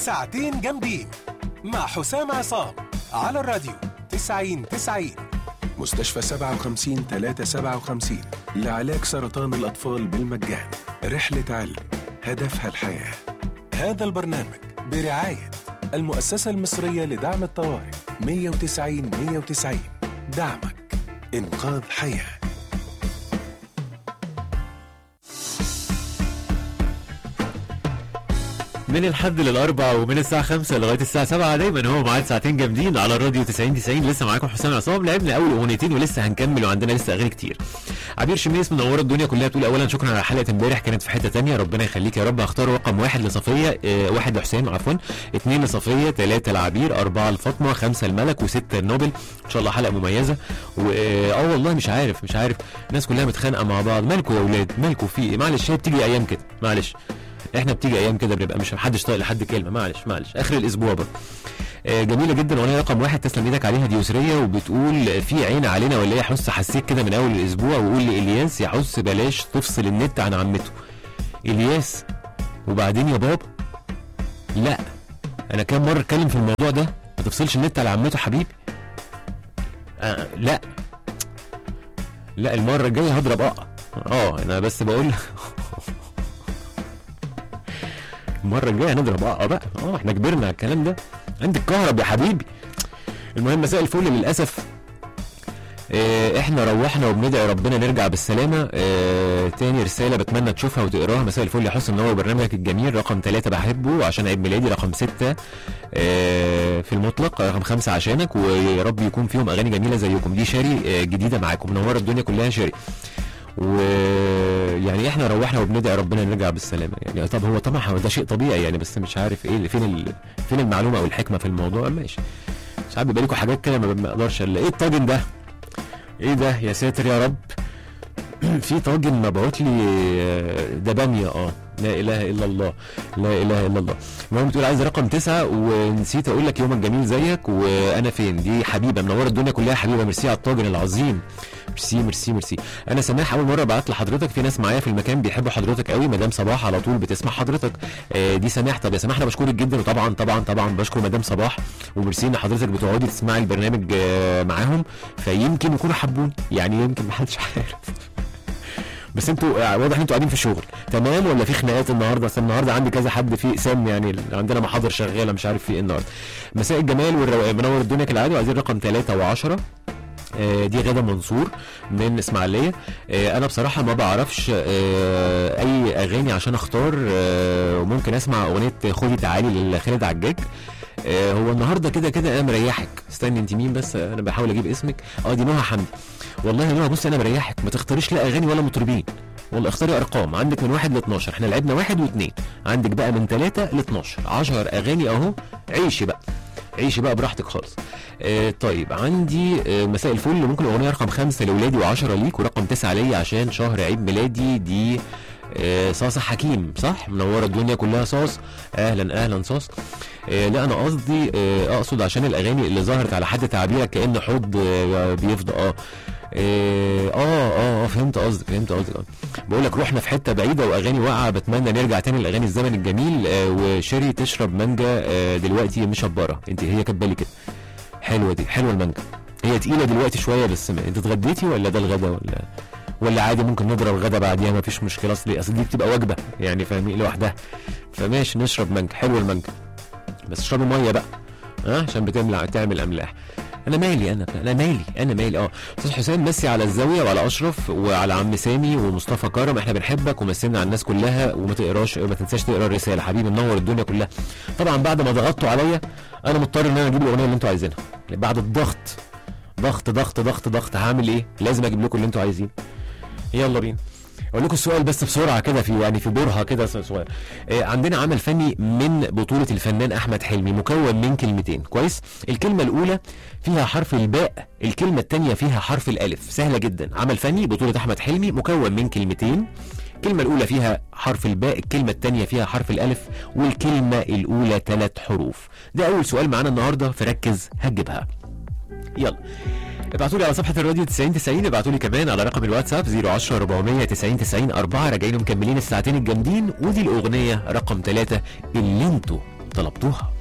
ساعتين جامدين مع حسام عصام على الراديو 90 90 مستشفى 57 357 لعلاج سرطان الأطفال بالمجان رحلة علم هدفها الحياة هذا البرنامج برعاية المؤسسة المصرية لدعم الطوارئ 190 190 دعمك إنقاذ حياه من الحد للاربع ومن الساعه 5 لغايه الساعه 7 دايما هو معاد ساعتين جامدين على الراديو 90 90 لسه معاكم حسام عصام لعبنا اول اغنيتين ولسه هنكمل وعندنا لسه اغاني كتير عبير شميس منوره الدنيا كلها بتقول اولا شكرا على حلقه امبارح كانت في حته تانية ربنا يخليك يا رب هختار رقم واحد لصفيه اه واحد لحسام عفوا اثنين لصفيه ثلاثه لعبير اربعه لفاطمه خمسه الملك وسته النوبل ان شاء الله حلقه مميزه واه اه والله مش عارف مش عارف الناس كلها متخانقه مع بعض مالكوا يا اولاد مالكوا في إيه؟ معلش هي بتيجي ايام كده معلش احنا بتيجي ايام كده بنبقى مش محدش طايق لحد كلمه معلش معلش اخر الاسبوع بقى آه، جميله جدا وانا رقم واحد تسلم ايدك عليها دي يسريه وبتقول في عين علينا ولا ايه يا حس حسيت كده من اول الاسبوع وقول لالياس يا حس بلاش تفصل النت عن عمته الياس وبعدين يا بابا لا انا كام مره اتكلم في الموضوع ده ما تفصلش النت على عمته حبيبي آه لا لا المره الجايه هضرب اقع اه انا بس بقول المره الجايه هنضرب اه بقى اه احنا كبرنا على الكلام ده عندك كهرب يا حبيبي المهم مساء الفل للاسف اه احنا روحنا وبندعي ربنا نرجع بالسلامه اه تاني رساله بتمنى تشوفها وتقراها مساء الفل يا حسن هو برنامجك الجميل رقم ثلاثة بحبه عشان عيد ميلادي رقم ستة اه في المطلق رقم خمسة عشانك ويا رب يكون فيهم اغاني جميله زيكم دي شاري اه جديده معاكم منوره الدنيا كلها شاري ويعني احنا روحنا وبندعي ربنا نرجع بالسلامه يعني طب هو طبعا هو ده شيء طبيعي يعني بس مش عارف ايه اللي فين ال... فين المعلومه او الحكمه في الموضوع ماشي ساعات بيبقى لكم حاجات كده ما ما اقدرش الا ايه الطاجن ده ايه ده يا ساتر يا رب في طاجن مبعوت لي آه، ده باميه اه لا اله الا الله لا اله الا الله المهم بتقول عايز رقم تسعة ونسيت اقول لك يومك جميل زيك وانا فين دي حبيبه منوره الدنيا كلها حبيبه ميرسي على الطاجن العظيم ميرسي ميرسي ميرسي انا سماح اول مره بعت لحضرتك في ناس معايا في المكان بيحبوا حضرتك قوي مدام صباح على طول بتسمع حضرتك آه دي سماح طب يا سماح انا بشكرك جدا وطبعا طبعا طبعا بشكر مدام صباح وميرسي ان حضرتك بتقعدي تسمعي البرنامج آه معاهم فيمكن يكونوا حبوني يعني يمكن محدش عارف بس انتوا آه، واضح ان انتوا قاعدين في الشغل تمام ولا في خناقات النهارده اصل النهارده عندي كذا حد في اقسام يعني عندنا محاضر شغاله مش عارف في ايه النهارده مساء الجمال والروقان منور الدنيا كالعاده وعايزين رقم 3 و10 آه، دي غادة منصور من اسماعيليه آه، انا بصراحه ما بعرفش آه، اي اغاني عشان اختار آه، وممكن اسمع اغنيه خدي تعالي لخالد عجاج آه، هو النهارده كده كده انا مريحك استني انت مين بس انا بحاول اجيب اسمك اه دي نهى حمدي والله يا نهى بص انا مريحك ما تختاريش لا اغاني ولا مطربين والله اختاري ارقام عندك من واحد ل 12 احنا لعبنا واحد واثنين عندك بقى من ثلاثة ل 12 10 اغاني اهو عيشي بقى عيشي بقى براحتك خالص آه طيب عندي آه مساء الفل ممكن اغنيه رقم خمسة لاولادي وعشرة ليك ورقم تسعة ليا عشان شهر عيد ميلادي دي آه صاصة حكيم صح منورة الدنيا كلها صاص اهلا اهلا صاص آه لا انا قصدي آه اقصد عشان الاغاني اللي ظهرت على حد تعبيرك كان حوض آه بيفضى اه اه اه اه فهمت قصدك فهمت قصدك اه بقول لك رحنا في حته بعيده واغاني واقعه بتمنى نرجع تاني لاغاني الزمن الجميل آه وشيري تشرب مانجا آه دلوقتي مشبره انت هي كاتبه لي كده حلوه دي حلوه المانجا هي تقيله دلوقتي شويه بس ما- انت اتغديتي ولا ده الغدا ولا ولا عادي ممكن نضرب غدا بعديها ما فيش مشكله اصل اصل دي بتبقى وجبه يعني فاهمين لوحدها فماشي نشرب مانجا حلوه المانجا بس اشربوا ميه بقى ها عشان بتملع تعمل املاح انا مالي انا انا مالي انا مالي اه استاذ حسام مسي على الزاويه وعلى اشرف وعلى عم سامي ومصطفى كرم احنا بنحبك ومسينا على الناس كلها وما تقراش ما تنساش تقرا الرساله حبيبي منور الدنيا كلها طبعا بعد ما ضغطتوا عليا انا مضطر ان انا اجيب الاغنيه اللي انتوا عايزينها بعد الضغط ضغط ضغط ضغط ضغط هعمل ايه لازم اجيب لكم اللي انتوا عايزينه يلا بينا اقول لكم السؤال بس بسرعه كده في يعني في برهه كده صغير آه عندنا عمل فني من بطوله الفنان احمد حلمي مكون من كلمتين كويس الكلمه الاولى فيها حرف الباء الكلمه الثانيه فيها حرف الالف سهله جدا عمل فني بطوله احمد حلمي مكون من كلمتين الكلمة الأولى فيها حرف الباء، الكلمة الثانية فيها حرف الألف، والكلمة الأولى ثلاث حروف. ده أول سؤال معانا النهاردة فركز هتجيبها. يلا ابعتوا لي على صفحه الراديو 90 90 ابعتوا لي كمان على رقم الواتساب 010 490 90 4 راجعين ومكملين الساعتين الجامدين ودي الاغنيه رقم ثلاثة اللي انتوا طلبتوها